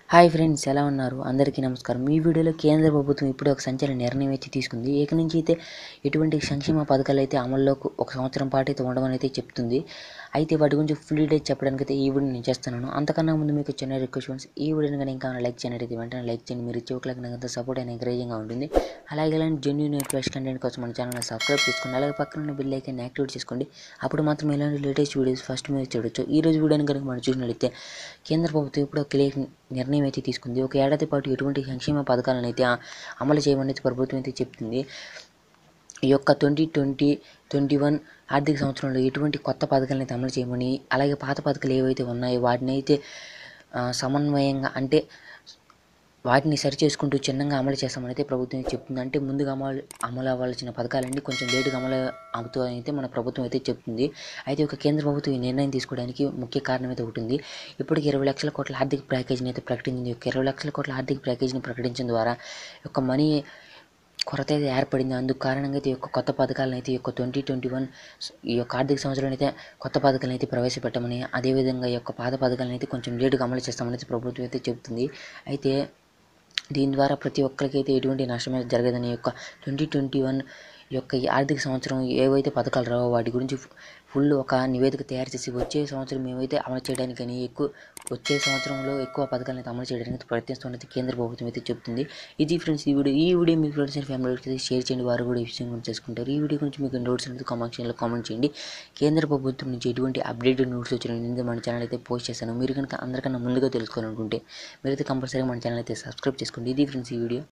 hi friends ఎలా ఉన్నారు అందరికీ నమస్కారం ఈ వీడియోలో కేంద్ర ప్రభుత్వం ఇప్పుడే ఒక సంచలన నిర్ణయం అయితే తీసుకుంది ఇక నుంచి అయితే ఎటువంటి సంక్షేమ పథకాలు అయితే అమల్లో ఒక సంవత్సరం పాటు అయితే ఉండమని అయితే చెప్తుంది అయితే వాటి గురించి ఫుల్ డీటెయిల్స్ చెప్పడానికి అయితే ఈ వీడియో నేను చేస్తున్నాను అంతకన్నా ముందు మీకు చిన్న రిక్వెస్ట్ ఫ్రెండ్స్ ఈ వీడియోని కానీ ఇంకా లైక్ చేయండి అయితే వెంటనే లైక్ చేయండి మీరు ఇచ్చే ఒక నాకు అంత సపోర్ట్ అయిన ఎంకరేజింగ్గా ఉంటుంది అలాగే ఇలాంటి జెన్యున్ ఫ్రెష్ కంటెంట్ కోసం మన ఛానల్ సబ్స్క్రైబ్ చేసుకోండి అలాగే పక్కన ఉన్న బిల్ ఐకాన్ యాక్టివేట్ చేసుకోండి అప్పుడు మాత్రం ఇలాంటి లేటెస్ట్ వీడియోస్ ఫస్ట్ మీరు చూడొచ్చు ఈ రోజు వీడియోని కనుక మనం చూసినట్లయితే కేంద్ర ప్రభుత్వం ఇప్పుడు ఒక క్లియర్ నిర్ణయం అయితే తీసుకుంది ఒక ఏడాది పాటు ఎటువంటి సంక్షేమ పథకాలను అయితే ఆ- అమలు చేయమని అయితే ప్రభుత్వం అయితే చెప్తుంది ఈ యొక్క ట్వంటీ ట్వంటీ ట్వంటీ వన్ ఆర్థిక సంవత్సరంలో ఎటువంటి కొత్త పథకాలను అయితే అమలు చేయమని అలాగే పాత పథకాలు ఏవైతే ఉన్నాయో వాటిని అయితే ఆ, సమన్వయంగా అంటే వాటిని సరి చేసుకుంటూ చిన్నగా అమలు చేస్తామని అయితే ప్రభుత్వం చెప్తుంది అంటే ముందుగా అమలు అమలు అవ్వాల్సిన పథకాలన్నీ కొంచెం లేటుగా అమలు అవుతూ అయితే మన ప్రభుత్వం అయితే చెప్తుంది అయితే ఒక కేంద్ర ప్రభుత్వం ఈ నిర్ణయం తీసుకోవడానికి ముఖ్య కారణం అయితే ఒకటి ఉంది ఇప్పటికి ఇరవై లక్షల కోట్ల ఆర్థిక ప్యాకేజీని అయితే ప్రకటించింది ఒక ఇరవై లక్షల కోట్ల ఆర్థిక ప్యాకేజీని ప్రకటించడం ద్వారా ఈ యొక్క మనీ కొరత అయితే ఏర్పడింది అందుకు కారణంగా అయితే ఈ యొక్క కొత్త పథకాలను అయితే ఈ యొక్క ట్వంటీ ట్వంటీ వన్ ఈ యొక్క ఆర్థిక సంవత్సరంలో అయితే కొత్త పథకాలను అయితే ప్రవేశపెట్టమని అదేవిధంగా ఈ యొక్క పాత పథకాలను అయితే కొంచెం లేటుగా అమలు చేస్తామని అయితే ప్రభుత్వం అయితే చెబుతుంది అయితే దీని ద్వారా ప్రతి ఒక్కరికి అయితే ఎటువంటి నష్టం అయితే జరగదని ఈ యొక్క ట్వంటీ ట్వంటీ వన్ యొక్క ఈ ఆర్థిక సంవత్సరం ఏవైతే పథకాలు రావో వాటి గురించి ఫుల్ ఒక నివేదిక తయారు చేసి వచ్చే సంవత్సరం ఏవైతే అమలు చేయడానికి కానీ ఎక్కువ వచ్చే సంవత్సరంలో ఎక్కువ పథకాలను అయితే అమలు చేయడానికి అయితే ప్రయత్నిస్తున్నది కేంద్ర ప్రభుత్వం అయితే చెప్తుంది ఇది ఫ్రెండ్స్ ఈ వీడియో ఈ వీడియో మీ ఫ్రెండ్స్ అండ్ ఫ్యామిలీకి అయితే షేర్ చేయండి వారు కూడా ఈ విషయం గురించి చేసుకుంటారు ఈ వీడియో గురించి మీకు నోట్స్ అనేది కామెంట్ సెక్షన్లో కామెంట్ చేయండి కేంద్ర ప్రభుత్వం నుంచి ఎటువంటి అప్డేటెడ్ నోట్స్ వచ్చిన నేను మన ఛానల్ అయితే పోస్ట్ చేశాను మీరు కనుక అందరికన్నా ముందుగా తెలుసుకోవాలనుకుంటే మీరైతే కంపల్సరీగా మన ఛానల్ అయితే సబ్స్క్రైబ్ చేసుకోండి ఇది ఫ్రెండ్స్ ఈ వీడియో